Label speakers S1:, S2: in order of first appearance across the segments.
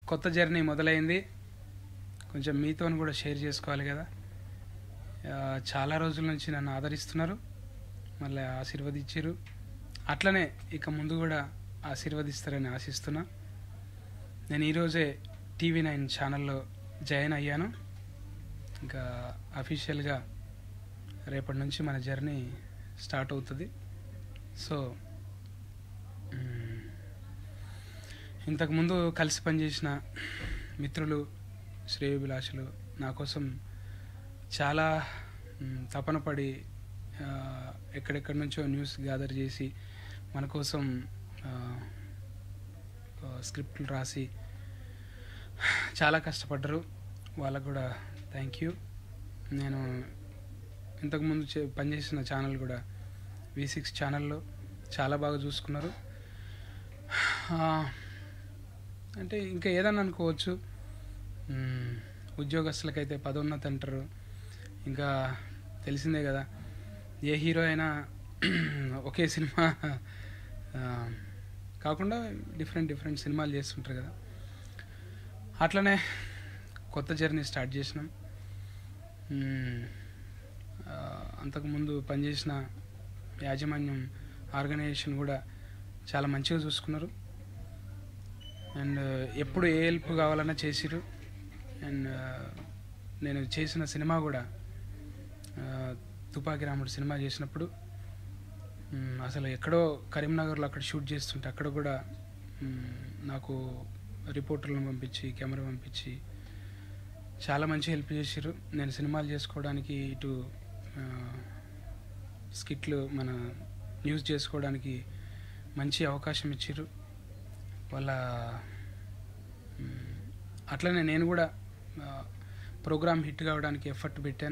S1: కొత్త జర్నీ మొదలైంది కొంచెం మీతో కూడా షేర్ చేసుకోవాలి కదా ఆ, చాలా రోజుల నుంచి నన్ను ఆదరిస్తున్నారు మళ్ళీ ఆశీర్వదించారు అట్లనే ఇక ముందు కూడా ఆశీర్వదిస్తారని ఆశిస్తున్నా నేను ఈరోజే టీవీ నైన్ ఛానల్లో జాయిన్ అయ్యాను ఇంకా అఫీషియల్గా రేపటి నుంచి మన జర్నీ స్టార్ట్ అవుతుంది సో మ్, ఇంతకుముందు కలిసి పనిచేసిన మిత్రులు శ్రేయోభిలాషులు నా కోసం చాలా మ్, తపన పడి ఆ, ఎక్కడెక్కడి నుంచో న్యూస్ గ్యాదర్ చేసి మన కోసం ఆ, ఆ, స్క్రిప్ట్లు రాసి చాలా కష్టపడ్డరు వాళ్ళకు కూడా థ్యాంక్ యూ నేను ఇంతకుముందు చే పనిచేసిన ఛానల్ కూడా వి సిక్స్ ఛానల్లో చాలా బాగా చూసుకున్నారు ఆ, అంటే ఇంకా ఏదన్నా అనుకోవచ్చు మ్మ్, ఉద్యోగస్తులకైతే పదోన్నతి అంటారు ఇంకా తెలిసిందే కదా ఏ హీరో అయినా ఒకే సినిమా ఆ, కాకుండా డిఫరెంట్ డిఫరెంట్ సినిమాలు చేస్తుంటారు కదా అట్లనే కొత్త జర్నీ స్టార్ట్ చేసినాం మ్మ్, ఆ, అంతకుముందు పనిచేసిన యాజమాన్యం ఆర్గనైజేషన్ కూడా చాలా మంచిగా చూసుకున్నారు అండ్ ఎప్పుడు ఏ హెల్ప్ కావాలన్నా చేసిరు అండ్ నేను చేసిన సినిమా కూడా ఆ, తుపాకి రాముడు సినిమా చేసినప్పుడు మ్, అసలు ఎక్కడో కరీంనగర్లో అక్కడ షూట్ చేస్తుంటే అక్కడ కూడా మ్, నాకు రిపోర్టర్లను పంపించి కెమెరా పంపించి చాలా మంచి హెల్ప్ చేసిర్రు నేను సినిమాలు చేసుకోవడానికి ఇటు ఆ, స్కిట్లు మన న్యూస్ చేసుకోవడానికి మంచి అవకాశం ఇచ్చిర్రు వాళ్ళ మ్, అట్లనే నేను కూడా ప్రోగ్రామ్ హిట్ కావడానికి ఎఫర్ట్ పెట్టాను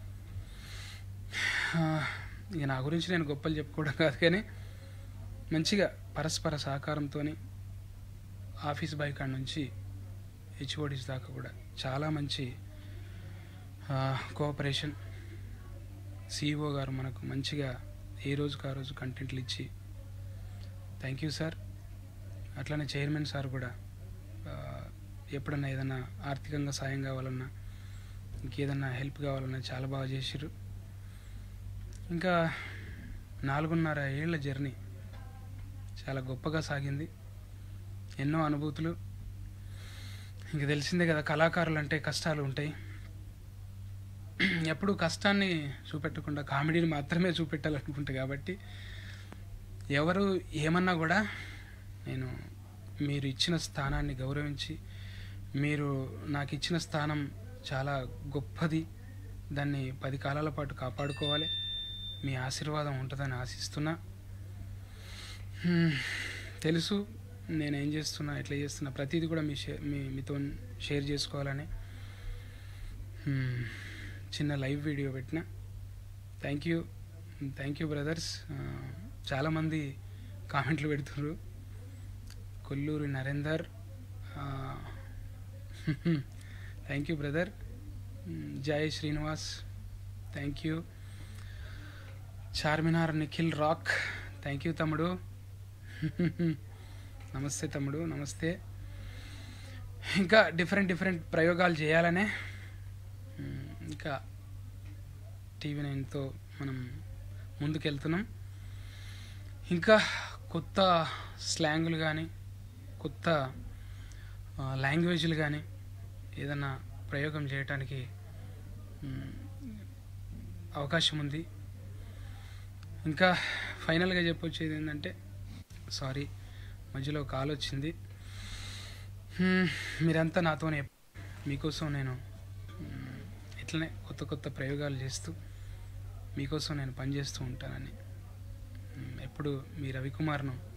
S1: ఆ, ఇక నా గురించి నేను గొప్పలు చెప్పుకోవడం కాదు కానీ మంచిగా పరస్పర సహకారంతో ఆఫీస్ బాయ్ కాడ నుంచి హెచ్ఓడిస్ దాకా కూడా చాలా మంచి ఆ, కోఆపరేషన్ సిఇఓ గారు మనకు మంచిగా ఏ రోజుకు ఆ రోజు కంటెంట్లు ఇచ్చి థ్యాంక్ యూ సార్ అట్లనే చైర్మన్ సార్ కూడా ఆ, ఎప్పుడన్నా ఏదన్నా ఆర్థికంగా సాయం కావాలన్నా ఇంకేదన్నా హెల్ప్ కావాలన్నా చాలా బాగా చేసిర్రు ఇంకా నాలుగున్నర ఏళ్ల జర్నీ చాలా గొప్పగా సాగింది ఎన్నో అనుభూతులు ఇంక తెలిసిందే కదా కళాకారులు అంటే కష్టాలు ఉంటాయి ఎప్పుడు కష్టాన్ని చూపెట్టకుండా కామెడీని మాత్రమే చూపెట్టాలనుకుంటా కాబట్టి ఎవరు ఏమన్నా కూడా నేను మీరు ఇచ్చిన స్థానాన్ని గౌరవించి మీరు నాకు ఇచ్చిన స్థానం చాలా గొప్పది దాన్ని పది కాలాల పాటు కాపాడుకోవాలి మీ ఆశీర్వాదం ఉంటుందని ఆశిస్తున్నా హ్మ్, తెలుసు నేను ఏం చేస్తున్నా ఎట్లా చేస్తున్నా ప్రతిదీ కూడా మీ షే మీ మీతో షేర్ చేసుకోవాలని హ్మ్, చిన్న లైవ్ వీడియో పెట్టిన thank you thank you brothers చాలామంది కామెంట్లు పెడుతున్నారు Kolluru Narender thank you brother Jai Srinivas thank you Charminar Nikhil rock thank you తమ్ముడు నమస్తే తమ్ముడు నమస్తే ఇంకా డిఫరెంట్ డిఫరెంట్ ప్రయోగాలు చేయాలనే మ్, ఇంకా టీవీ నైన్తో మనం ముందుకెళ్తున్నాం ఇంకా కొత్త స్లాంగులు కానీ కొత్త ఆ, లాంగ్వేజ్లు కానీ ఏదన్నా ప్రయోగం చేయటానికి మ్, అవకాశం ఉంది ఇంకా ఫైనల్గా చెప్పొచ్చేది ఏంటంటే సారీ మధ్యలో కాల్ వచ్చింది హ్మ్, మీరంతా నాతోనే మీకోసం నేను మ్, ఇట్లనే కొత్త కొత్త ప్రయోగాలు చేస్తూ మీకోసం నేను పనిచేస్తూ ఉంటానని మ్, ఎప్పుడు మీ రవికుమార్ను